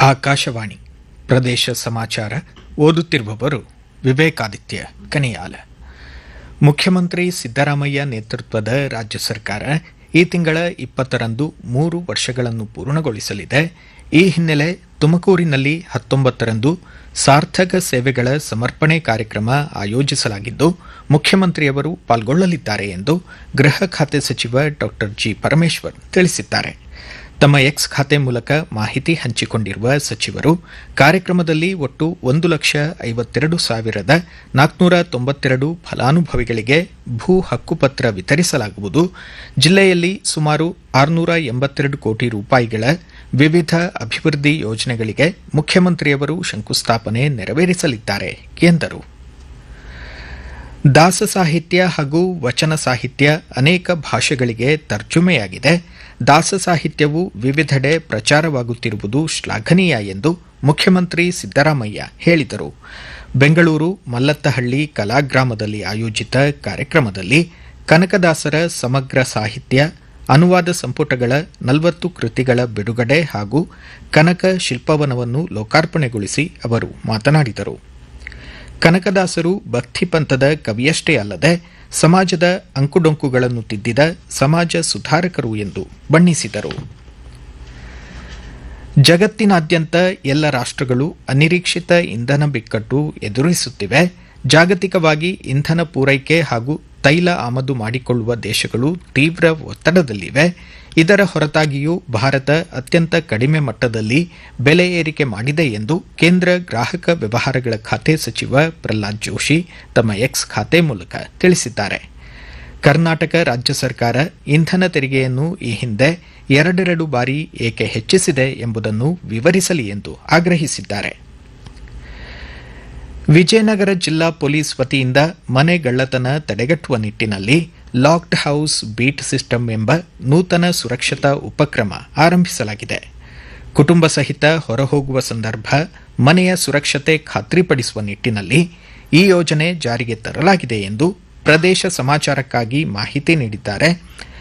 ಆಕಾಶವಾಣಿ ಪ್ರದೇಶ ಸಮಾಚಾರ ಓದುತ್ತಿರುವವರು ವಿವೇಕಾದಿತ್ಯ ಕನಿಯಾಲ ಮುಖ್ಯಮಂತ್ರಿ ಸಿದ್ದರಾಮಯ್ಯ ನೇತೃತ್ವದ ರಾಜ್ಯ ಸರ್ಕಾರ ಈ ತಿಂಗಳ ಇಪ್ಪತ್ತರಂದು ಮೂರು ವರ್ಷಗಳನ್ನು ಪೂರ್ಣಗೊಳಿಸಲಿದೆ ಈ ಹಿನ್ನೆಲೆ ತುಮಕೂರಿನಲ್ಲಿ ಹತ್ತೊಂಬತ್ತರಂದು ಸಾರ್ಥಕ ಸೇವೆಗಳ ಸಮರ್ಪಣೆ ಕಾರ್ಯಕ್ರಮ ಆಯೋಜಿಸಲಾಗಿದ್ದು ಮುಖ್ಯಮಂತ್ರಿಯವರು ಪಾಲ್ಗೊಳ್ಳಲಿದ್ದಾರೆ ಎಂದು ಗೃಹ ಖಾತೆ ಸಚಿವ ಡಾ ಜಿ ಪರಮೇಶ್ವರ್ ತಿಳಿಸಿದ್ದಾರೆ ತಮ್ಮ ಎಕ್ಸ್ ಖಾತೆ ಮೂಲಕ ಮಾಹಿತಿ ಹಂಚಿಕೊಂಡಿರುವ ಸಚಿವರು ಕಾರ್ಯಕ್ರಮದಲ್ಲಿ ಒಟ್ಟು ಒಂದು ಲಕ್ಷ ಐವತ್ತೆರಡು ಸಾವಿರದ ನಾಲ್ಕುನೂರ ತೊಂಬತ್ತೆರಡು ಫಲಾನುಭವಿಗಳಿಗೆ ಭೂ ಹಕ್ಕುಪತ್ರ ವಿತರಿಸಲಾಗುವುದು ಜಿಲ್ಲೆಯಲ್ಲಿ ಸುಮಾರು ಆರುನೂರ ಎಂಬತ್ತೆರಡು ಕೋಟಿ ರೂಪಾಯಿಗಳ ವಿವಿಧ ಅಭಿವೃದ್ಧಿ ಯೋಜನೆಗಳಿಗೆ ಮುಖ್ಯಮಂತ್ರಿಯವರು ಶಂಕುಸ್ಥಾಪನೆ ನೆರವೇರಿಸಲಿದ್ದಾರೆ ಎಂದರು ದಾಸ ಸಾಹಿತ್ಯ ಹಾಗೂ ವಚನ ಸಾಹಿತ್ಯ ಅನೇಕ ಭಾಷೆಗಳಿಗೆ ತರ್ಜುಮೆಯಾಗಿದೆ ದಾಸ ಸಾಹಿತ್ಯವು ವಿವಿಧೆಡೆ ಪ್ರಚಾರವಾಗುತ್ತಿರುವುದು ಶ್ಲಾಘನೀಯ ಎಂದು ಮುಖ್ಯಮಂತ್ರಿ ಸಿದ್ದರಾಮಯ್ಯ ಹೇಳಿದರು ಬೆಂಗಳೂರು ಮಲ್ಲತ್ತಹಳ್ಳಿ ಕಲಾಗ್ರಾಮದಲ್ಲಿ ಆಯೋಜಿತ ಕಾರ್ಯಕ್ರಮದಲ್ಲಿ ಕನಕದಾಸರ ಸಮಗ್ರ ಸಾಹಿತ್ಯ ಅನುವಾದ ಸಂಪುಟಗಳ ನಲವತ್ತು ಕೃತಿಗಳ ಬಿಡುಗಡೆ ಹಾಗೂ ಕನಕ ಶಿಲ್ಪವನವನ್ನು ಲೋಕಾರ್ಪಣೆಗೊಳಿಸಿ ಅವರು ಮಾತನಾಡಿದರು ಕನಕದಾಸರು ಭಕ್ತಿ ಪಂಥದ ಕವಿಯಷ್ಟೇ ಅಲ್ಲದೆ ಸಮಾಜದ ಅಂಕುಡೊಂಕುಗಳನ್ನು ತಿದ್ದಿದ ಸಮಾಜ ಸುಧಾರಕರು ಎಂದು ಬಣ್ಣಿಸಿದರು ಜಗತ್ತಿನಾದ್ಯಂತ ಎಲ್ಲ ರಾಷ್ಟ್ರಗಳು ಅನಿರೀಕ್ಷಿತ ಇಂಧನ ಬಿಕ್ಕಟ್ಟು ಎದುರಿಸುತ್ತಿವೆ ಜಾಗತಿಕವಾಗಿ ಇಂಧನ ಪೂರೈಕೆ ಹಾಗೂ ತೈಲ ಆಮದು ಮಾಡಿಕೊಳ್ಳುವ ದೇಶಗಳು ತೀವ್ರ ಒತ್ತಡದಲ್ಲಿವೆ ಇದರ ಹೊರತಾಗಿಯೂ ಭಾರತ ಅತ್ಯಂತ ಕಡಿಮೆ ಮಟ್ಟದಲ್ಲಿ ಬೆಲೆ ಏರಿಕೆ ಮಾಡಿದೆ ಎಂದು ಕೇಂದ್ರ ಗ್ರಾಹಕ ವ್ಯವಹಾರಗಳ ಖಾತೆ ಸಚಿವ ಪ್ರಹ್ಲಾದ್ ಜೋಶಿ ತಮ್ಮ ಎಕ್ಸ್ ಖಾತೆ ಮೂಲಕ ತಿಳಿಸಿದ್ದಾರೆ ಕರ್ನಾಟಕ ರಾಜ್ಯ ಸರ್ಕಾರ ಇಂಧನ ತೆರಿಗೆಯನ್ನು ಈ ಹಿಂದೆ ಎರಡೆರಡು ಬಾರಿ ಏಕೆ ಹೆಚ್ಚಿಸಿದೆ ಎಂಬುದನ್ನು ವಿವರಿಸಲಿ ಎಂದು ಆಗ್ರಹಿಸಿದ್ದಾರೆ ವಿಜಯನಗರ ಜಿಲ್ಲಾ ಪೊಲೀಸ್ ವತಿಯಿಂದ ಮನೆಗಳ್ಳತನ ತಡೆಗಟ್ಟುವ ನಿಟ್ಟಿನಲ್ಲಿ ಲಾಕ್ಡ್ ಹೌಸ್ ಬೀಟ್ ಸಿಸ್ಟಮ್ ಎಂಬ ನೂತನ ಸುರಕ್ಷತಾ ಉಪಕ್ರಮ ಆರಂಭಿಸಲಾಗಿದೆ ಕುಟುಂಬ ಸಹಿತ ಹೊರಹೋಗುವ ಸಂದರ್ಭ ಮನೆಯ ಸುರಕ್ಷತೆ ಖಾತ್ರಿಪಡಿಸುವ ನಿಟ್ಟಿನಲ್ಲಿ ಈ ಯೋಜನೆ ಜಾರಿಗೆ ತರಲಾಗಿದೆ ಎಂದು ಪ್ರದೇಶ ಸಮಾಚಾರಕ್ಕಾಗಿ ಮಾಹಿತಿ ನೀಡಿದ್ದಾರೆ